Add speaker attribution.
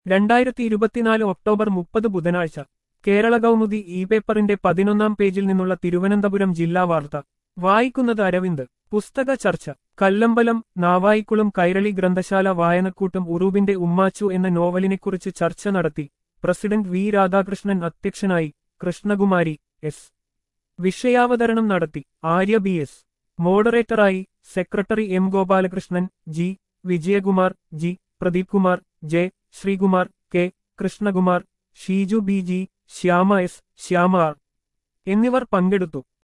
Speaker 1: രണ്ടായിരത്തി ഇരുപത്തിനാല് ഒക്ടോബർ മുപ്പത് ബുധനാഴ്ച കേരള കൗമുദി ഇ പേപ്പറിന്റെ പതിനൊന്നാം പേജിൽ നിന്നുള്ള തിരുവനന്തപുരം ജില്ലാ വാർത്ത വായിക്കുന്നത് അരവിന്ദ് പുസ്തക ചർച്ച കല്ലമ്പലം നാവായിക്കുളം കൈരളി ഗ്രന്ഥശാല വായനക്കൂട്ടം ഉറൂബിന്റെ ഉമ്മാച്ചു എന്ന നോവലിനെക്കുറിച്ച് ചർച്ച നടത്തി പ്രസിഡന്റ് വി രാധാകൃഷ്ണൻ അധ്യക്ഷനായി കൃഷ്ണകുമാരി എസ് വിഷയാവതരണം നടത്തി ആര്യ ബി എസ് മോഡറേറ്ററായി secretary M Gopalakrishnan G Vijayakumar G Pradeep Kumar J Sreekumar K Krishnakumar Sheeju B G Shyama S Shyama R എന്നിവർ പങ്കെടുത്തു